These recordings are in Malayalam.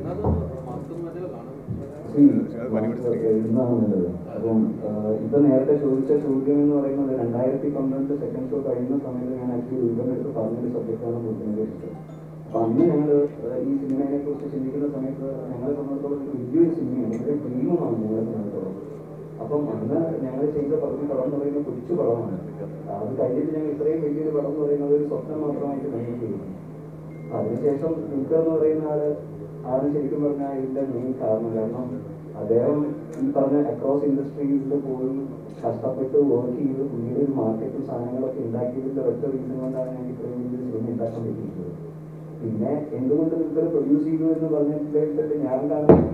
എഴുതുന്നതാണ് നല്ലത് അപ്പം ആഹ്, ഇപ്പൊ നേരത്തെ ചോദിച്ച ചോദ്യം എന്ന് പറയുന്നത് രണ്ടായിരത്തി പന്ത്രണ്ട് സെക്കൻഡ് ഷോ കഴിയുന്ന സമയത്ത് ഞാൻ ആക്ച്വലി ഉൾപ്പെടെ എടുത്ത് പറഞ്ഞൊരു സബ്ജക്റ്റാണ് ബുദ്ധിമുട്ട് അപ്പൊ അന്ന് ഞങ്ങൾ ഈ സിനിമയെ കുറിച്ച് ചിന്തിക്കുന്ന സമയത്ത് ഞങ്ങളെ സംബന്ധിച്ചോളം ഇത് വലിയൊരു സിനിമയാണ് ഒരു ഡ്രീമുമാണ് ഞങ്ങളെ സംബന്ധിച്ചോളം അപ്പം അന്ന് ഞങ്ങൾ ചെയ്ത പറഞ്ഞ പടം എന്ന് പറയുന്നത് കൊച്ചു പടമാണ് അത് കഴിഞ്ഞിട്ട് ഞങ്ങൾ ഇത്രയും വലിയൊരു പടം എന്ന് പറയുന്നത് ഒരു സ്വപ്നം മാത്രമായിട്ട് കണ്ടിട്ടില്ല അതിനുശേഷം ദുൽഖർ എന്ന് പറയുന്ന ആള് ആണ് ശരിക്കും പറഞ്ഞാൽ ഇതിന്റെ മെയിൻ കാരണം കാരണം അദ്ദേഹം ഈ പറഞ്ഞ അക്രോസ് ഇൻഡസ്ട്രീസിൽ പോലും കഷ്ടപ്പെട്ട് വർക്ക് ചെയ്ത് പുതിയൊരു ഒരു മാർക്കറ്റും സാധനങ്ങളൊക്കെ ഉണ്ടാക്കിയതിന്റെ ഒറ്റ റീസൺ കൊണ്ടാണ് ഞാൻ ഇത്രയും വലിയൊരു സിനിമ ഉണ്ടാക്കാൻ പറ്റിയിട്ടുള്ളത് പിന്നെ എന്തുകൊണ്ട് ദുൽഖർ പ്രൊഡ്യൂസ് ചെയ്തു എന്ന് പറഞ്ഞിട്ടുണ്ടെങ്കിൽ ഞാൻ കാണുന്നത്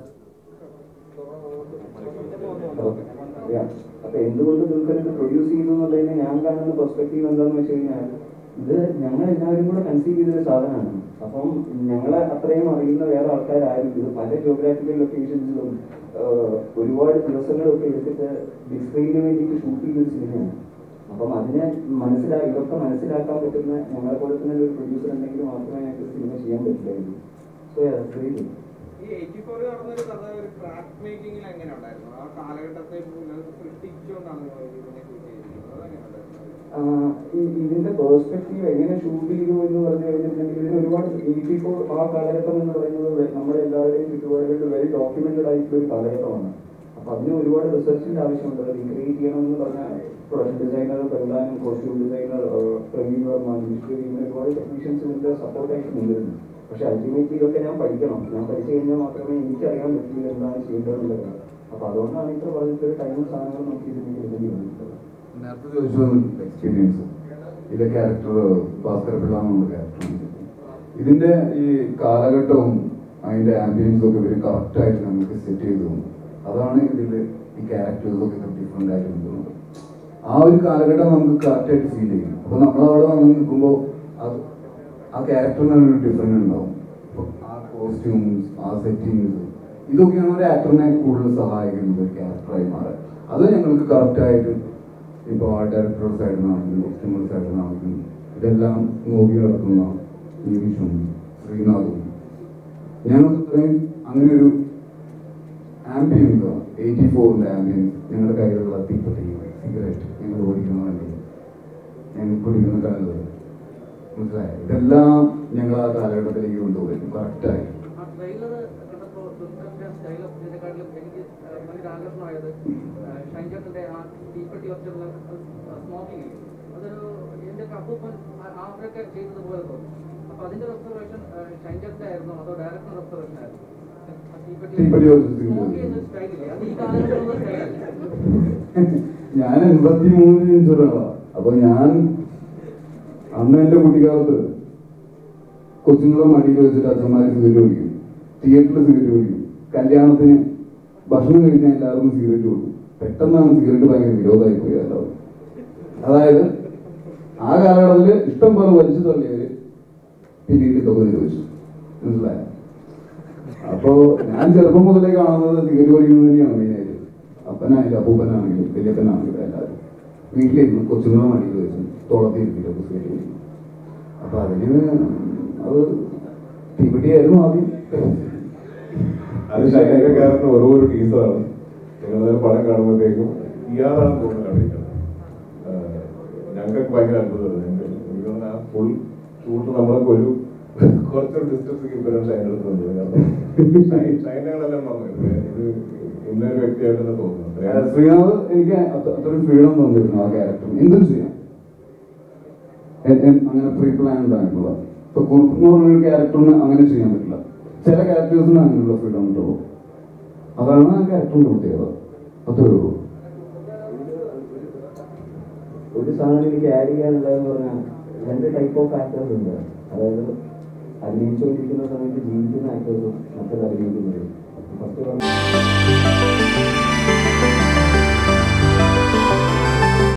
Yeah. അപ്പൊ എന്തുകൊണ്ട് ദുൽഖർ ഇത് പ്രൊഡ്യൂസ് ചെയ്തു എന്നുള്ളതിന് ഞാൻ കാണുന്ന പെർസ്പെക്റ്റീവ് എന്താണെന്ന് വെച്ച് കഴിഞ്ഞാൽ ഇത് ഞങ്ങൾ എല്ലാവരും കൂടെ കൺസീവ് ചെയ്തൊരു സാധനമാണ് അപ്പം ഞങ്ങളെ അത്രയും അറിയുന്ന വേറെ ആൾക്കാരാരും ഇത് പല ജോഗ്രാഫിക്കൽ ലൊക്കേഷൻസിലും ഒരുപാട് ദിവസങ്ങളൊക്കെ എടുത്തിട്ട് ബിഗ് സ്ക്രീനിന് വേണ്ടിയിട്ട് ഷൂട്ട് ചെയ്തൊരു സിനിമയാണ് അപ്പം അതിനെ മനസ്സിലാ ഇതൊക്കെ മനസ്സിലാക്കാൻ പറ്റുന്ന ഞങ്ങളെ പോലെ തന്നെ ഒരു പ്രൊഡ്യൂസർ ഉണ്ടെങ്കിൽ മാത്രമേ ഞങ്ങൾക്ക് സിനിമ ചെയ്യാൻ പറ്റില്ലായിരുന്നു സോ വെരി ഈ എയ്റ്റി ഫോർ നടന്നൊരു കഥ ഒരു ക്രാഫ്റ്റ് മേക്കിങ്ങിൽ എങ്ങനെ ഉണ്ടായിരുന്നു ആ കാലഘട്ടത്തെ നിങ്ങൾ സൃഷ്ടിച്ചുകൊണ്ടാണ് നിങ്ങൾ ഇതിനെ ഷൂട്ട് ചെയ്തിരിക്കുന്നത് അതെങ്ങനെ ഉണ്ടായിരുന്നു ആഹ് ഈ- ഇതിന്റെ പേഴ്സ്പെക്റ്റീവ് എങ്ങനെ ഷൂട്ട് ചെയ്തു എന്ന് പറഞ്ഞു കഴിഞ്ഞിട്ടുണ്ടെങ്കിൽ ഇതിന് ഒരുപാട് എയ്റ്റി ഫോർ ആ കാലഘട്ടം എന്ന് പറയുന്നത് വെ- നമ്മുടെ എല്ലാവരുടെയും ചുറ്റുപാടുകളിൽ വെരി ഡോക്യുമെന്റഡ് ആയിട്ടുള്ള ഒരു കാലഘട്ടമാണ് അപ്പൊ അതിന് ഒരുപാട് റിസർച്ചിന്റെ ആവശ്യമുണ്ട് റീക്രിയേറ്റ് ചെയ്യണം എന്ന് പറഞ്ഞാൽ പ്രൊഡക്ഷൻ ഡിസൈനർ പെരുടാനും costume designer Praveen Varma mister ഇങ്ങനെ ഒരുപാട് ടെക്നീഷ്യൻസ് ഇതിന്റെ സപ്പോർട്ടായിട്ട് നിന്നിരുന്നു പക്ഷെ അൾട്ടിമേറ്റ്ലി ഇതൊക്കെ ഞാൻ പഠിക്കണം ഞാൻ പഠിച്ചു കഴിഞ്ഞാൽ മാത്രമേ എനിക്ക് അറിയാൻ പറ്റൂ എന്താണ് ചെയ്യേണ്ടതെന്നുള്ളത് അപ്പൊ അതുകൊണ്ടാണ് ഇത്ര പറഞ്ഞിട്ട് ടൈമും സാധനങ്ങളും നമുക്ക് ഇതിലേക്ക് എടുക്കേണ്ടി വന്നിട്ടുള്ളത് നേരത്തെ ചോദിച്ചു എക്സ്പീരിയൻസ് ഇതിലെ ക്യാരക്ടർ ഭാസ്കര പിള്ള എന്നുള്ള ക്യാരക്ടർ ഇതിന്റെ ഈ കാലഘട്ടവും അതിന്റെ ആംബിയൻസും ഒക്കെ ഇവർ കറക്റ്റ് ആയിട്ട് നമുക്ക് സെറ്റ് ചെയ്തു തന്നു അതാണ് ഇതിൽ ഈ ക്യാരക്ടേഴ്സ് ഒക്കെ ഡിഫറെന്റ് ആയിട്ട് നിൽക്കുന്നത് ആ ഒരു കാലഘട്ടം നമുക്ക് കറക്റ്റ് ആയിട്ട് ഫീൽ ചെയ്യും അപ്പൊ നമ്മൾ അവിടെ വന്ന് നിൽക്കുമ്പോൾ അത് ആ ക്യാരക്ടറിന് ഒരു ഡിഫറെന്റ് ഉണ്ടാവും അപ്പൊ ആ കോസ്റ്റ്യൂംസ് ആ സെറ്റിങ്സ് ഇതൊക്കെയാണ് ഒരു ആക്ടറിനെ കൂടുതൽ സഹായിക്കുന്നത് ഒരു ക്യാരക്ടറായി മാറാൻ അത് ഞങ്ങൾക്ക് കറക്റ്റ് ആയിട്ട് ഇപ്പോൾ ആ ഡയറക്ടറുടെ സൈഡിൽ നിന്നാണെങ്കിലും കോസ്റ്റ്യൂമർ സൈഡിൽ നിന്നാണെങ്കിലും ഇതെല്ലാം നോക്കി നടത്തുന്ന നിമിഷും ശ്രീനാഥും ഞങ്ങൾക്ക് ഇത്രയും അങ്ങനെ ഒരു ആംബിയൻസ് എയ്റ്റി ഫോറിന്റെ ആംബിയൻസ് ഞങ്ങളുടെ കയ്യിലുള്ള തീപ്പട്ടി സിഗരറ്റ് ഞങ്ങൾ ഓടിക്കുന്ന വണ്ടി ഞങ്ങൾ കുടിക്കുന്ന കടലുകൾ മനസ്സിലായോ ഇതെല്ലാം ഞങ്ങൾ ആ കാലഘട്ടത്തിലേക്ക് കൊണ്ടുപോകും കറക്റ്റായി ആ ട്രെയിലർ കണ്ടപ്പോൾ ദുൽഖറിന്റെ സ്റ്റൈൽ ഓഫ് ഇതിനെക്കാട്ടിലും എനിക്ക് ആ, ഭയങ്കര ആകർഷണമായത് ഷൈൻചേട്ടന്റെ ആ തീപ്പെട്ടി വെച്ചുള്ള സ്മോക്കിംഗ് അതൊരു എൻ്റെ അപ്പൂപ്പൻ ആ- അവരൊക്കെ ചെയ്തത് പോലെ തോന്നി അപ്പൊ അതിന്റെ ഒബ്സർവേഷൻ ഷൈൻചേട്ടന്റെ ആയിരുന്നോ അതോ ഡയറക്ടറുടെ ഒബ്സർവേഷൻ ആയിരുന്നു ആ തീപ്പെട്ടി വെച്ച് സ്മോക്ക് ചെയ്യുന്ന സ്റ്റൈലില്ലേ അത് ഈ കാലഘട്ടത്തിലുള്ള സ്റ്റൈലല്ല ഞാൻ എൺപത്തി മൂന്നിൽ ജനിച്ചൊരാളാ അപ്പൊ ഞാൻ അന്ന് എന്റെ കുട്ടിക്കാലത്ത് കൊച്ചുങ്ങളെ മടിയിൽ വെച്ചിട്ട് അച്ഛന്മാര് സിഗരറ്റ് കുടിക്കും തിയേറ്ററിൽ സിഗരറ്റ് കുടിക്കും കല്യാണത്തിന് ഭക്ഷണം കഴിക്കാൻ എല്ലാവർക്കും സിഗരറ്റ് കൊടുക്കും പെട്ടെന്നാണ് സിഗരറ്റ് ഭയങ്കര വിരോധമായി പോയത് എല്ലാവർക്കും അതായത് ആ കാലഘട്ടത്തില് ഇഷ്ടം പോലെ വലിച്ചു തള്ളിയവര് പിന്നീട് ഇതൊക്കെ നിരോധിച്ചു മനസ്സിലായോ അപ്പോ ഞാൻ ചെറുപ്പം മുതലേ കാണുന്നത് സിഗരറ്റ് വലിക്കുന്നത് തന്നെയാണ് മെയിനായിട്ട് അപ്പനായാലും അപ്പൂപ്പനാണെങ്കിലും വലിയപ്പനാണെങ്കിലും എല്ലാവരും വീട്ടിലിരുന്ന് കൊച്ചുങ്ങളെ മടിയിൽ വെച്ച് തോളത്തിരുത്തിട്ടൊക്കെ സിഗരറ്റ് വലിക്കും അപ്പൊ അതിന് അത് തീപ്പെട്ടിയായിരുന്നു ആദ്യം അത് ശൈലിക്കാരന് ഓരോ ഒരു ടീസറാണ് ഞങ്ങൾ പടം കാണുമ്പോഴത്തേക്കും ഇയാളാണ് തോന്നുന്നത് അഭിനയിക്കുന്നത് ആഹ് ഞങ്ങൾക്ക് ഭയങ്കര അത്ഭുതമാണ് ഞങ്ങൾക്ക് എനിക്ക് തോന്നുന്നു ആ ഫുൾ ഷൂട്ട് നമ്മളൊക്കെ ഒരു കുറച്ചൊരു ഡിസ്റ്റൻസ് കീപ്പറാണ് ഷൈൻ എടുത്തുന്നത് കാരണം ഷൈൻ- ഷൈനകളെല്ലാം പറഞ്ഞു ഇത് ഇത് ഇന്നൊരു വ്യക്തിയായിട്ട് തന്നെ തോന്നുന്നു അത്രയും ശ്രീനാഥ് എനിക്ക് അത്ര- അത്രയും ഫ്രീഡം തന്നിരുന്നു ആ ക്യാരക്ടർ എന്തും ചെയ്യാം എ- എ- അങ്ങനെ പ്രീ പ്ലാൻഡ് ആയിട്ടുള്ള ഇപ്പൊ കുറുപ്പ് എന്ന് പറഞ്ഞൊരു ക്യാരക്ടറിന് അങ്ങനെ ചെയ്യാൻ പറ്റില്ല ചില ക്യാരക്ടേഴ്സിന് അങ്ങനെയുള്ള ഫ്രീഡം കിട്ടുള്ളൂ അതാണ് ആ ക്യാരക്ടറിന്റെ പ്രത്യേകത അത്രേ ഉള്ളൂ ഒരു സാധനം എനിക്ക് ആഡ് ചെയ്യാനുള്ളതെന്ന് പറഞ്ഞാൽ രണ്ട് ടൈപ്പ് ഓഫ് ആക്ടേഴ്സ് ഉണ്ട് അതായത് അഭിനയിച്ചുകൊണ്ടിരിക്കുന്ന സമയത്ത് ജീവിക്കുന്ന ആക്ടേഴ്സും മറ്റത് അഭിനയിക്കുന്നവരും ഫസ്റ്റ്